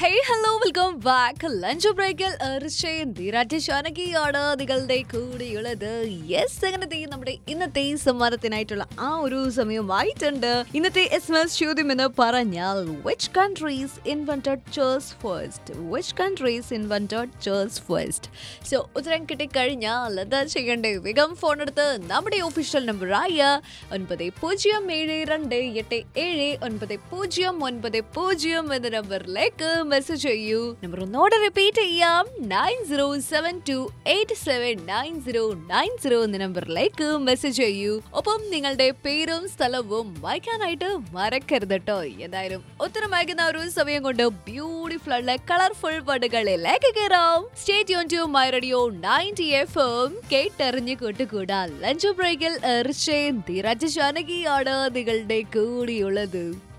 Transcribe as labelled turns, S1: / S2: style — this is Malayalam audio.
S1: hey hello welcome back lunch ബ്രേക്കിൽ എർഷയും ധീരാറ്റ് ശാനകിയാണ് നിങ്ങളുടെ കൂടെയുള്ളത് യെസ് അങ്ങനെ ദേ നമ്മുടെ ഇന്നത്തെ സമ്മാനത്തിനായിട്ടുള്ള ആ ഒരു സമയമായിട്ടുണ്ട് ഇന്നത്തെ എസ് എസ് ചോദ്യം എന്ന് പറഞ്ഞാൽ which countries invented chairs first which countries invented chairs first so ഉത്തരം കിട്ടിക്കഴിഞ്ഞാൽ എന്താ ചെയ്യണ്ടേ വേഗം ഫോൺ എടുത്ത് നമ്മുടെ ഒഫീഷ്യൽ നമ്പറായ ഒൻപത് പൂജ്യം ഏഴ് രണ്ട് എട്ട് ഏഴ് ഒൻപത് പൂജ്യം ഒൻപത് പൂജ്യം എന്ന നമ്പറിലേക്ക് മെസ്സേജ് ചെയ്യൂ നമ്പർ ഒന്നോടെ റിപ്പീറ്റ് ചെയ്യാം nine zero seven two eight seven nine zero nine zero എന്ന നമ്പറിലേക്ക് മെസ്സേജ് ചെയ്യൂ ഒപ്പം നിങ്ങളുടെ പേരും സ്ഥലവും വായിക്കാനായിട്ട് മറക്കരുത് കേട്ടോ എന്തായാലും ഉത്തരം വായിക്കുന്ന ഒരു സമയം കൊണ്ട് ബ്യൂട്ടിഫുൾ ആയിട്ടുള്ള കളർഫുൾ പടുകളിലേക്ക് കയറാം സ്റ്റേറ്റ് യോൺ to my radio ninety F M കേട്ടറിഞ്ഞ് കൂട്ടുകൂടാ ലഞ്ച് ബ്രേക്കിൽ എർച്ചയും ധീരജ് ജാനകിയാണ് നിങ്ങളുടെ കൂടിയുള്ളത്